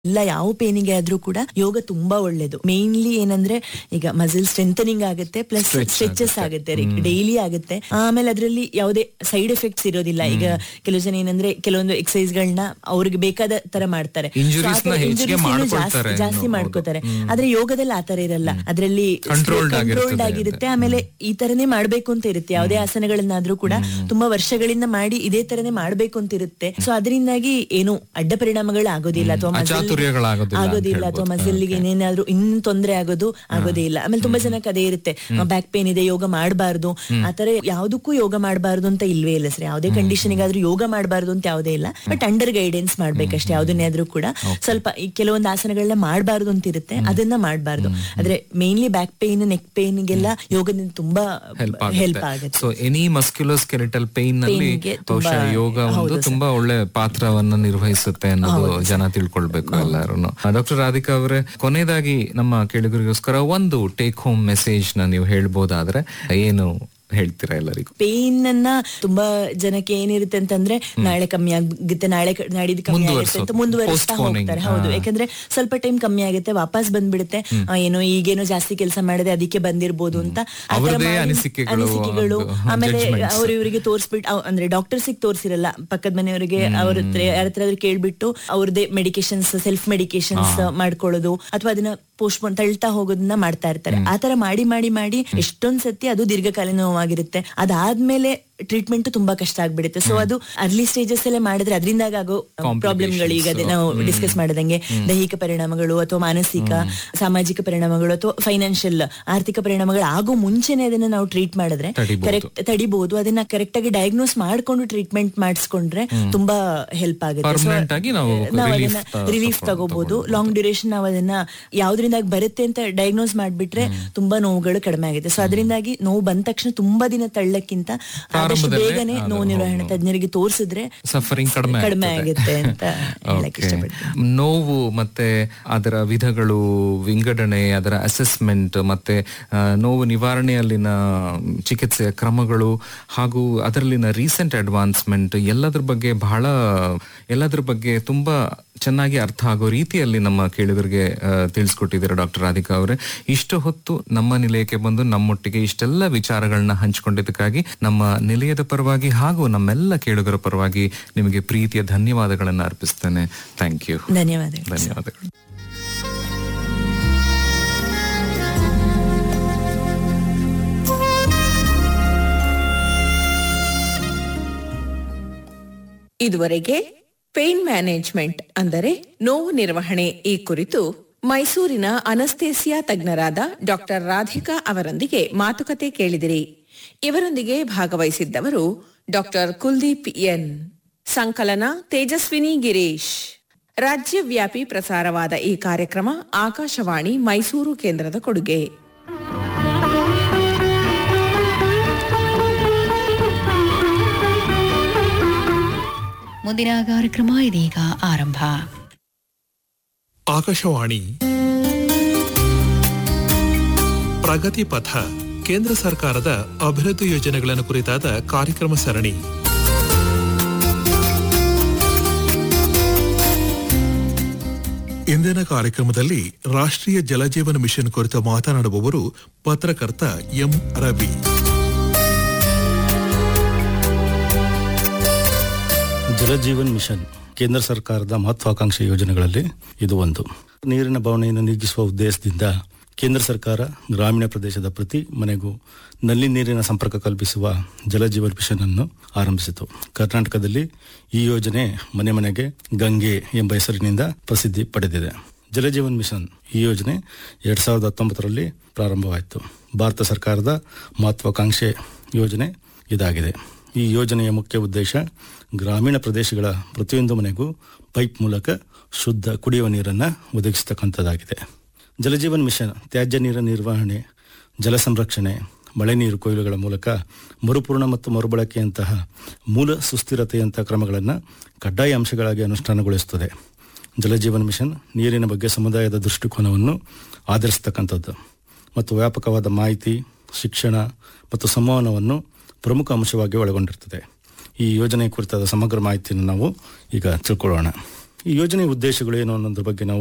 ಇಲ್ಲ ಯಾವ ಪೇನಿಗೆ ಆದ್ರೂ ಕೂಡ ಯೋಗ ತುಂಬಾ ಒಳ್ಳೇದು ಮೇನ್ಲಿ ಏನಂದ್ರೆ ಈಗ ಮಸಿಲ್ ಸ್ಟ್ರೆಂಥನಿಂಗ್ ಆಗುತ್ತೆ ಪ್ಲಸ್ Stretch ಸ್ಟ್ರೆಚಸ್ ಆಗುತ್ತೆ ಡೈಲಿ ಆಗುತ್ತೆ ಆಮೇಲೆ ಅದರಲ್ಲಿ ಯಾವುದೇ ಸೈಡ್ ಎಫೆಕ್ಟ್ಸ್ ಇರೋದಿಲ್ಲ ಈಗ ಕೆಲವು ಜನ ಏನಂದ್ರೆ ಕೆಲವೊಂದು ಎಕ್ಸಸೈಸ್ ಗಳನ್ನ ಅವ್ರಿಗೆ ಬೇಕಾದ ತರ ಮಾಡ್ತಾರೆ Injuries So ಆ ತರ ನ ಹೆಚ್ಚಿಗೆ injuries ನ ಮಾಡ್ಕೊಳ್ತಾರೆ ಜಾಸ್ತಿ- ಜಾಸ್ತಿ ಇನ್ನು, ಮಾಡ್ಕೋತಾರೆ ಆದ್ರೆ ಯೋಗದಲ್ಲಿ ಆತರ ಇರಲ್ಲ ಅದರಲ್ಲಿ Controlled ಕಂಟ್ರೋಲ್ಡ್ ಆಗಿರ್ತದೆ ಆಗಿರುತ್ತೆ ಆಮೇಲೆ ಈ ತರನೇ ಮಾಡ್ಬೇಕು ಅಂತ ಇರುತ್ತೆ ಯಾವುದೇ ಆಸನಗಳನ್ನಾದ್ರೂ ಕೂಡ ತುಂಬಾ ವರ್ಷಗಳಿಂದ ಮಾಡಿ ಇದೇ ತರನೇ ಮಾಡ್ಬೇಕು ಅಂತ ಇರುತ್ತೆ ಸೊ ಅದರಿಂದಾಗಿ ಏನು ಅಡ್ಡ ಪರಿಣಾಮಗಳು ಆಗೋದಿಲ್ಲ ಅಥವಾ muscle- ಅಚಾತುರ್ಯಗಳಾಗೋದಿಲ್ಲ ಅಂತ ಆಗೋದಿಲ್ಲ ಅಥವಾ ಹೇಳ್ಬೋದು. ಮಸಲ್ಗೆ ಏನೇನಾದ್ರೂ ಇನ್ನು ತೊಂದರೆ ಆಗೋದು ಆಗೋದೇ ಇಲ್ಲ ಆಮೇಲೆ ತುಂಬಾ ಜನಕ್ಕೆ ಅದೇ ಇರುತ್ತೆ ಬ್ಯಾಕ್ ಪೇನ್ ಇದೆ ಯೋಗ ಮಾಡಬಾರ್ದು ಆತರ ಯಾವ್ದಕ್ಕೂ ಯೋಗ ಮಾಡಬಾರ್ದು ಅಂತ ಇಲ್ವೇ ಇಲ್ಲ ಸರ್ ಯಾವುದೇ ಕಂಡೀಷನ್ ಆದ್ರೂ ಯೋಗ ಮಾಡಬಾರ್ದು ಅಂತ ಯಾವುದೇ ಇಲ್ಲ ಬಟ್ ಅಂಡರ್ ಗೈಡೆನ್ಸ್ ಮಾಡ್ಬೇಕಷ್ಟೇ ಯಾವ್ದನ್ನೇ ಆದ್ರೂ ಕೂಡ ಸ್ವಲ್ಪ ಈ ಕೆಲವೊಂದು ಆಸನಗಳನ್ನ ಮಾಡಬಾರ್ದು ಅಂತ ಇರುತ್ತೆ ಅದನ್ನ ಮಾಡಬಾರ್ದು ಆದ್ರೆ ಮೇನ್ಲಿ ಬ್ಯಾಕ್ ಪೇನ್ ನೆಕ್ ಪೇನ್ಗೆಲ್ಲ ಯೋಗದಿಂದ ತುಂಬಾ ಹೆಲ್ಪ್ ಹೆಲ್ಪ್ ಆಗುತ್ತೆ ಆಗುತ್ತೆ so any muscular skeletal pain ನಲ್ಲಿ Pain ಗೆ ತುಂಬಾ- ಬಹುಶಃ ಯೋಗ ಒಂದು ಹೌದು sir. ತುಂಬಾ ಒಳ್ಳೆ ಪಾತ್ರವನ್ನ ನಿರ್ವಹಿಸುತ್ತೆ ಅನ್ನೋದು ಜನ ತಿಳ್ಕೊಳ್ಬೇಕು ಎಲ್ಲರೂ ಡಾಕ್ಟರ್ ರಾಧಿಕಾ ಅವರೇ ಕೊನೆಯದಾಗಿ ನಮ್ಮ ಕೇಳುಗರಿಗೋಸ್ಕರ ಒಂದು ಟೇಕ್ ಹೋಮ್ ಮೆಸೇಜ್ ನ ನೀವು ಹೇಳ್ಬೋದಾದ್ರೆ ಏನು ಹೇಳ್ತೀರಾ ಎಲ್ಲರಿಗೂ ಪೇನ್ ಅನ್ನ ತುಂಬಾ ಜನಕ್ಕೆ ಏನಿರುತ್ತೆ ಅಂತಂದ್ರೆ ನಾಳೆ ಕಮ್ಮಿ ಆಗುತ್ತೆ ನಾಳೆ ಕ- ನಾಡಿದ್ದು ಕಮ್ಮಿ ಆಗುತ್ತೆ ಅಂತ ಮುಂದುವರ್ಸೋದು. ಮುಂದುವರಿಸ್ತಾ Postponing. ಹೋಗ್ತಾರೆ ಹೌದು ಹಾ. ಯಾಕಂದ್ರೆ ಸ್ವಲ್ಪ ಟೈಮ್ ಕಮ್ಮಿ ಆಗುತ್ತೆ ವಾಪಸ್ ಬಂದ್ಬಿಡುತ್ತೆ ಆ, ಏನೋ ಈಗೇನೋ ಜಾಸ್ತಿ ಕೆಲಸ ಮಾಡಿದೆ ಅದಕ್ಕೆ ಬಂದಿರ್ಬೋದು ಅಂತ ಆ ಥರ ಅವ್ರದ್ದೇ ಮಾಡಿ- ಅನಿಸಿಕೆಗಳು, ಅನಿಸಿಕೆಗಳು ಒಂದು ಆಮೇಲೆ judgments. ಅವ್ರು ಇವರಿಗೆ ತೋರಿಸ್ಬಿಟ್ಟು ಅಂದ್ರೆ ಡಾಕ್ಟರ್ಸಿಗೆ ತೋರಿಸಿರಲ್ಲ ಪಕ್ಕದ ಮನೆಯವರಿಗೆ ಅವ್ರ ಹತ್ರ ಯಾರ ಹತ್ರ ಆದ್ರೂ ಕೇಳ್ಬಿಟ್ಟು ಅವ್ರದೇ ಮೆಡಿಕೇಶನ್ಸ್ ಸೆಲ್ಫ್ ಮೆಡಿಕೇಶನ್ಸ್ ಮಾಡ್ಕೊಳ್ಳೋದು ಅಥವಾ ಅದನ್ನ ಪೋಸ್ಟ್ಪೋನ್ ತಳ್ತಾ ಹೋಗೋದನ್ನ ಮಾಡ್ತಾ ಇರ್ತಾರೆ ಆ ತರ ಮಾಡಿ ಮಾಡಿ ಮಾಡಿ ಎಷ್ಟೊಂದ್ ಸತಿ ಅದು ದೀರ್ಘಕಾಲೀನ ನೋವಾಗಿರುತ್ತೆ ಅದಾದ್ಮೇಲೆ ಟ್ರೀಟ್ಮೆಂಟ್ ತುಂಬಾ ಕಷ್ಟ ಆಗ್ಬಿಡುತ್ತೆ ಸೊ ಅದು ಅರ್ಲಿ ಸ್ಟೇಜಸ್ ಅಲ್ಲೇ ಮಾಡಿದ್ರೆ ಅದರಿಂದಾಗ ಆಗೋ ಪ್ರಾಬ್ಲಮ್ಗಳು ಈಗ ಅದೇ ನಾವು ಡಿಸ್ಕಸ್ ಮಾಡಿದಂಗೆ ದೈಹಿಕ ಪರಿಣಾಮಗಳು ಅಥವಾ ಮಾನಸಿಕ ಸಾಮಾಜಿಕ ಪರಿಣಾಮಗಳು ಅಥವಾ ಫೈನಾನ್ಷಿಯಲ್ ಆರ್ಥಿಕ ಪರಿಣಾಮಗಳು ಆಗೋ ಮುಂಚೆನೆ ಅದನ್ನ ನಾವು ಟ್ರೀಟ್ ಮಾಡಿದ್ರೆ ತಡಿಬೋದು. ಕರೆಕ್ಟ್ ತಡಿಬಹುದು ಅದನ್ನ ಕರೆಕ್ಟ್ ಆಗಿ ಡಯಾಗ್ನೋಸ್ ಮಾಡ್ಕೊಂಡು ಟ್ರೀಟ್ಮೆಂಟ್ ಮಾಡಿಸ್ಕೊಂಡ್ರೆ ತುಂಬಾ ಹೆಲ್ಪ್ ಆಗುತ್ತೆ So, Permanent ಆಗಿ ನಾವು ನಾವು relief ಅದನ್ನ ತ- ರಿಲೀಫ್ ತಗೊಂಡು- ತಗೋಬಹುದು ಲಾಂಗ್ ಡ್ಯೂರೇಷನ್ ನಾವು ಅದನ್ನ ಯಾವ್ದ್ರಿಂದ ಬರುತ್ತೆ ಅಂತ ಡಯಾಗ್ನೋಸ್ ಮಾಡ್ಬಿಟ್ರೆ ತುಂಬಾ ನೋವುಗಳು ಕಡಿಮೆ ಆಗುತ್ತೆ ಸೊ ಅದರಿಂದಾಗಿ ನೋವು ಬಂದ ತಕ್ಷಣ ತುಂಬಾ ದಿನ ತಳ್ಳಕ್ಕಿಂತ ಆದಷ್ಟು ಪ್ರಾರಂಭದಲ್ಲೇ ಬೇಗನೆ ಅದು ನೋವು ನಿರ್ವಹಣೆ ತಜ್ಞರಿಗೆ ತೋರಿಸಿದ್ರೆ ಸಫರಿಂಗ್ ಕಡಿಮೆ ಕಡಿಮೆ ಆಗ್ತದೆ. ಆಗುತ್ತೆ ಅಂತ ಹೇಳಕ್ Okay. ಇಷ್ಟಪಡ್ತೀನಿ ನೋವು ಮತ್ತೆ ಅದರ ವಿಧಗಳು ವಿಂಗಡಣೆ ಅದರ ಅಸೆಸ್ಮೆಂಟ್ ಮತ್ತೆ ಆ, ನೋವು ನಿವಾರಣೆಯಲ್ಲಿನ ಚಿಕಿತ್ಸೆಯ ಕ್ರಮಗಳು ಹಾಗೂ ಅದರಲ್ಲಿನ ರೀಸೆಂಟ್ ಅಡ್ವಾನ್ಸ್ಮೆಂಟ್ ಎಲ್ಲದ್ರ ಬಗ್ಗೆ ಬಹಳ ಎಲ್ಲದ್ರ ಬಗ್ಗೆ ತುಂಬಾ ಚೆನ್ನಾಗಿ ಅರ್ಥ ಆಗೋ ರೀತಿಯಲ್ಲಿ ನಮ್ಮ ಕೇಳುಗರಿಗೆ ಆ, ತಿಳಿಸ್ಕೊಟ್ಟಿದ್ದಾರೆ ಡಾಕ್ಟರ್ ರಾಧಿಕಾ ಅವರೇ ಇಷ್ಟು ಹೊತ್ತು ನಮ್ಮ ನಿಲಯಕ್ಕೆ ಬಂದು ನಮ್ಮೊಟ್ಟಿಗೆ ಇಷ್ಟೆಲ್ಲ ವಿಚಾರಗಳನ್ನ ಹಂಚಿಕೊಂಡಿದ್ದಕ್ಕಾಗಿ ನಮ್ಮ ನಿಲಯದ ಪರವಾಗಿ ಹಾಗೂ ನಮ್ಮೆಲ್ಲ ಕೇಳುಗರ ಪರವಾಗಿ ನಿಮಗೆ ಪ್ರೀತಿಯ ಧನ್ಯವಾದಗಳನ್ನು ಅರ್ಪಿಸ್ತೇನೆ ಥ್ಯಾಂಕ್ ಯು ಧನ್ಯವಾದಗಳು ಧನ್ಯವಾದಗಳು ಇದುವರೆಗೆ ಪೇನ್ ಮ್ಯಾನೇಜ್ಮೆಂಟ್ ಅಂದರೆ ನೋವು ನಿರ್ವಹಣೆ ಈ ಕುರಿತು ಮೈಸೂರಿನ ಅನಸ್ತೇಸಿಯಾ ತಜ್ಞರಾದ ಡಾಕ್ಟರ್ ರಾಧಿಕಾ ಅವರೊಂದಿಗೆ ಮಾತುಕತೆ ಕೇಳಿದಿರಿ ಇವರೊಂದಿಗೆ ಭಾಗವಹಿಸಿದ್ದವರು ಡಾಕ್ಟರ್ ಕುಲ್ದೀಪ್ ಎನ್ ಸಂಕಲನ ತೇಜಸ್ವಿನಿ ಗಿರೀಶ್ ರಾಜ್ಯವ್ಯಾಪಿ ಪ್ರಸಾರವಾದ ಈ ಕಾರ್ಯಕ್ರಮ ಆಕಾಶವಾಣಿ ಮೈಸೂರು ಕೇಂದ್ರದ ಕೊಡುಗೆ ಮುಂದಿನ ಕಾರ್ಯಕ್ರಮ ಇದೀಗ ಆರಂಭ ಆಕಾಶವಾಣಿ ಪ್ರಗತಿ ಪಥ ಕೇಂದ್ರ ಸರ್ಕಾರದ ಅಭಿವೃದ್ಧಿ ಯೋಜನೆಗಳನ್ನು ಕುರಿತಾದ ಕಾರ್ಯಕ್ರಮ ಸರಣಿ ಇಂದಿನ ಕಾರ್ಯಕ್ರಮದಲ್ಲಿ ರಾಷ್ಟ್ರೀಯ ಜಲಜೀವನ ಮಿಷನ್ ಕುರಿತು ಮಾತನಾಡುವವರು ಪತ್ರಕರ್ತ ಎಂ ರವಿ ಜಲಜೀವನ್ ಮಿಷನ್ ಕೇಂದ್ರ ಸರ್ಕಾರದ ಮಹತ್ವಾಕಾಂಕ್ಷಿ ಯೋಜನೆಗಳಲ್ಲಿ ಇದು ಒಂದು ನೀರಿನ ಬವಣೆಯನ್ನು ನೀಗಿಸುವ ಉದ್ದೇಶದಿಂದ ಕೇಂದ್ರ ಸರ್ಕಾರ ಗ್ರಾಮೀಣ ಪ್ರದೇಶದ ಪ್ರತಿ ಮನೆಗೂ ನಲ್ಲಿ ನೀರಿನ ಸಂಪರ್ಕ ಕಲ್ಪಿಸುವ ಜಲಜೀವನ್ ಮಿಷನ್ ಅನ್ನು ಆರಂಭಿಸಿತು ಕರ್ನಾಟಕದಲ್ಲಿ ಈ ಯೋಜನೆ ಮನೆ ಮನೆಗೆ ಗಂಗೆ ಎಂಬ ಹೆಸರಿನಿಂದ ಪ್ರಸಿದ್ಧಿ ಪಡೆದಿದೆ ಜಲಜೀವನ್ ಮಿಷನ್ ಈ ಯೋಜನೆ ಎರಡ್ ಸಾವಿರದ ಹತ್ತೊಂಬತ್ತರಲ್ಲಿ ಪ್ರಾರಂಭವಾಯಿತು ಭಾರತ ಸರ್ಕಾರದ ಮಹತ್ವಾಕಾಂಕ್ಷೆ ಯೋಜನೆ ಇದಾಗಿದೆ ಈ ಯೋಜನೆಯ ಮುಖ್ಯ ಉದ್ದೇಶ ಗ್ರಾಮೀಣ ಪ್ರದೇಶಗಳ ಪ್ರತಿಯೊಂದು ಮನೆಗೂ ಪೈಪ್ ಮೂಲಕ ಶುದ್ಧ ಕುಡಿಯುವ ನೀರನ್ನು ಒದಗಿಸತಕ್ಕಂಥದ್ದಾಗಿದೆ ಜಲಜೀವನ್ ಮಿಷನ್ ತ್ಯಾಜ್ಯ ನೀರ ನಿರ್ವಹಣೆ ಜಲ ಸಂರಕ್ಷಣೆ ಮಳೆ ನೀರು ಕೊಯ್ಲುಗಳ ಮೂಲಕ ಮರುಪೂರ್ಣ ಮತ್ತು ಮರುಬಳಕೆಯಂತಹ ಮೂಲ ಸುಸ್ಥಿರತೆಯಂತಹ ಕ್ರಮಗಳನ್ನು ಕಡ್ಡಾಯ ಅಂಶಗಳಾಗಿ ಅನುಷ್ಠಾನಗೊಳಿಸುತ್ತದೆ ಜಲಜೀವನ್ ಮಿಷನ್ ನೀರಿನ ಬಗ್ಗೆ ಸಮುದಾಯದ ದೃಷ್ಟಿಕೋನವನ್ನು ಆಧರಿಸತಕ್ಕಂಥದ್ದು ಮತ್ತು ವ್ಯಾಪಕವಾದ ಮಾಹಿತಿ ಶಿಕ್ಷಣ ಮತ್ತು ಸಂವಹನವನ್ನು ಪ್ರಮುಖ ಅಂಶವಾಗಿ ಒಳಗೊಂಡಿರ್ತದೆ ಈ ಯೋಜನೆ ಕುರಿತಾದ ಸಮಗ್ರ ಮಾಹಿತಿಯನ್ನು ನಾವು ಈಗ ತಿಳ್ಕೊಳ್ಳೋಣ ಈ ಯೋಜನೆ ಉದ್ದೇಶಗಳು ಏನು ಅನ್ನೋದ್ರ ಬಗ್ಗೆ ನಾವು